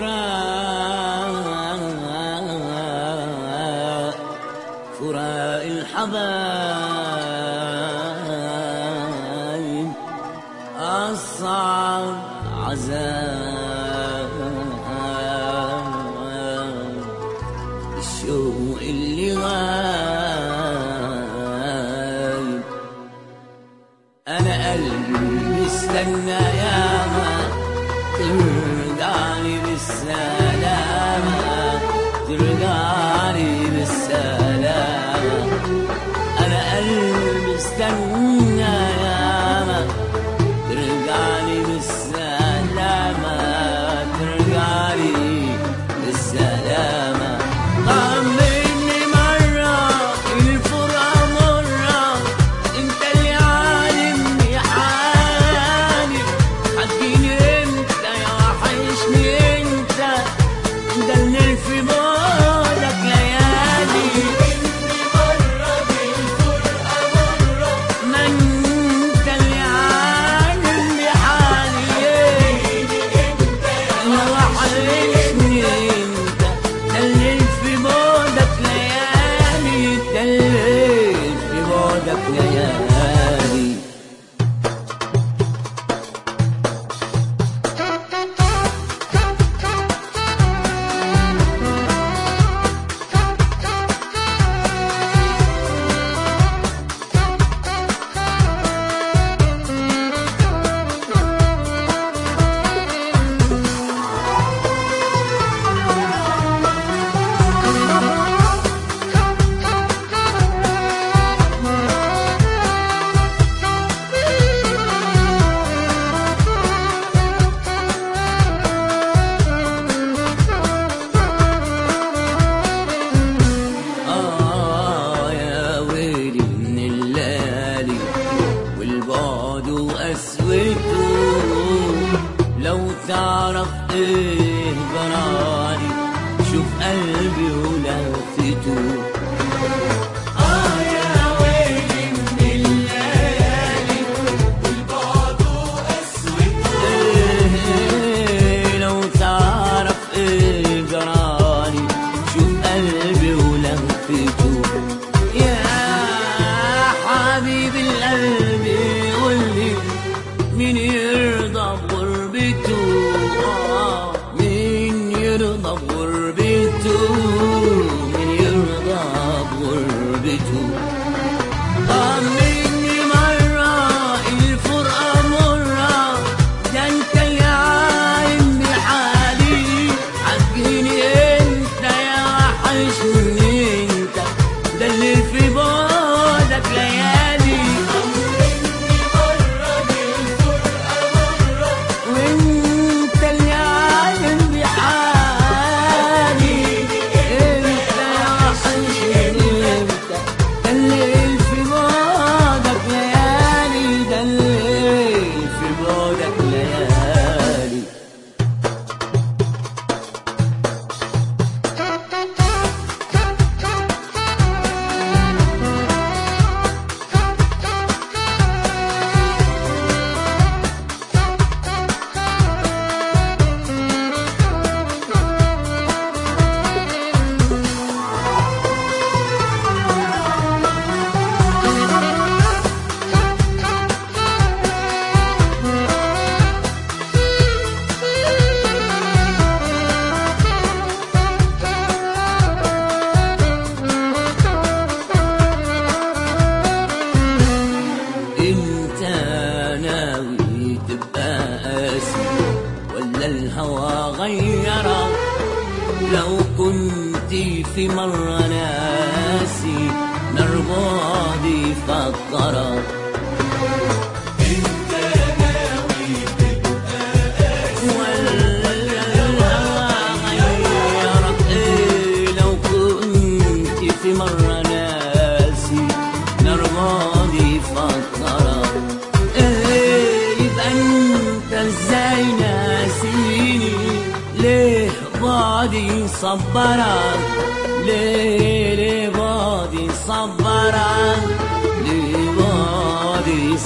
فراق فراق الحبايب أصعب عذاب الشوق اللي غايب أنا قلبي مستنى ياما ترجعني بالسلامة ترجعني بالسلامة أنا قلبي مستنى ياما ترجعني بالسلامة ترجعني بالسلامة طمني مرة الفرقة مرة انت اللي عالمني حالي هتجيني امتى يا وحشني انت ده اللي في بعدك ليالي ما انت اللي عالمني حالي انا وحشني انت دلل في بعدك ليالي دلل في بعدك ليالي آه يا ويلي من الليالي والبعد وقسوته لو تعرف ايه جرالي شوف قلبي ولهفته آه يا ويلي من الليالي والبعد وقسوته إيه لو تعرف ايه جرالي شوف قلبي ولهفته يا حبيب القلب قولي مين يرضى بغربته آه، مين يرضى بغربته مين يرضى بغربته طمني مرة الفرقة مرة ده انت اللي عايم بحالي عجيني انت يا وحشني انت ده اللي في بعدك ليالي وانت اللي عايم بحالي انت يا وحشني انت ده اللي في بعدك ليالي ده اللي في بعدك ليالي انت ناوي تبقى قاسي ولا الهوى غيرك لو كنت في مرة ناسي نار ماضي فكرك ولا الهوى غيرك إيه لو كنت في مرة ناسي نار ماضي فكرك إيه يبقى انت ازاي ناسيني ليه بعدي صبرك ليه ليه بعدي صبرك ليه بعدي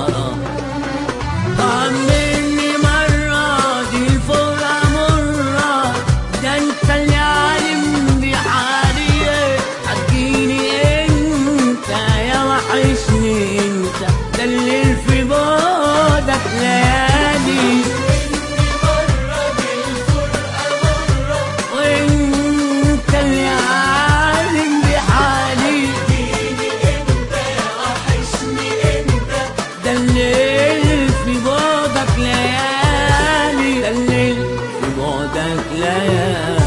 صبرك طمني مرة دي الفرقة مرة ليالي